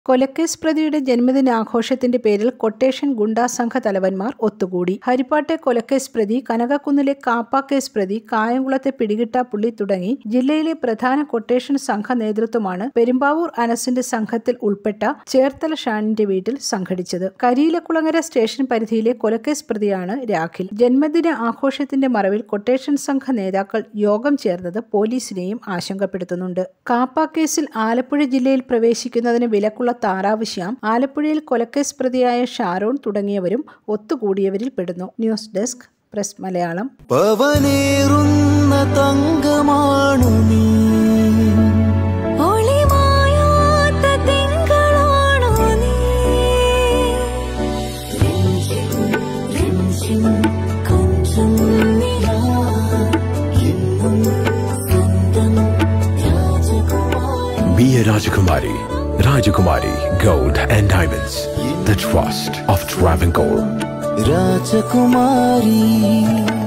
കൊലക്കേസ് പ്രതിയുടെ ജന്മദിനാഘോഷത്തിന്റെ പേരിൽ കൊട്ടേഷൻ ഗുണ്ടാ സംഘ തലവന്മാർ ഒത്തുകൂടി ഹരിപ്പാട്ടെ കൊലക്കേസ് പ്രതി കനകക്കുന്നിലെ കാപ്പ കേസ് പ്രതി കായംകുളത്തെ പിടികിട്ടാപ്പുള്ളി തുടങ്ങി ജില്ലയിലെ പ്രധാന കൊട്ടേഷൻ സംഘ നേതൃത്വമാണ് പെരുമ്പാവൂർ അനസിന്റെ സംഘത്തിൽ ഉൾപ്പെട്ട ചേർത്തല ഷാനിന്റെ വീട്ടിൽ സംഘടിച്ചത് കരിയിലക്കുളങ്ങര സ്റ്റേഷൻ പരിധിയിലെ കൊലക്കേസ് പ്രതിയാണ് രാഖിൽ ജന്മദിന ആഘോഷത്തിന്റെ മറവിൽ കൊട്ടേഷൻ സംഘ നേതാക്കൾ യോഗം ചേർന്നത് പോലീസിനെയും ആശങ്കപ്പെടുത്തുന്നുണ്ട് കാപ്പ കേസിൽ ആലപ്പുഴ ജില്ലയിൽ പ്രവേശിക്കുന്നതിന് വിലക്കുള്ള താറാവ് ശ്യാം ആലപ്പുഴയിൽ കൊലക്കേസ് പ്രതിയായ ഷാരോൺ തുടങ്ങിയവരും ഒത്തുകൂടിയവരിൽ പെടുന്നു ന്യൂസ് ഡെസ്ക് പ്രസ് മലയാളം പവനേറുന്ന തങ്കമാണു നീ ഒളിമായാത്ത തിങ്കളാണോ നീ രഞ്ജിം കൊഞ്ചം നിലാ എന്നും സ്വന്തം രാജകുമാരി Be a Rajakumari. Rajakumari Gold and Diamonds. The trust of Travancore. രാജകുമാരി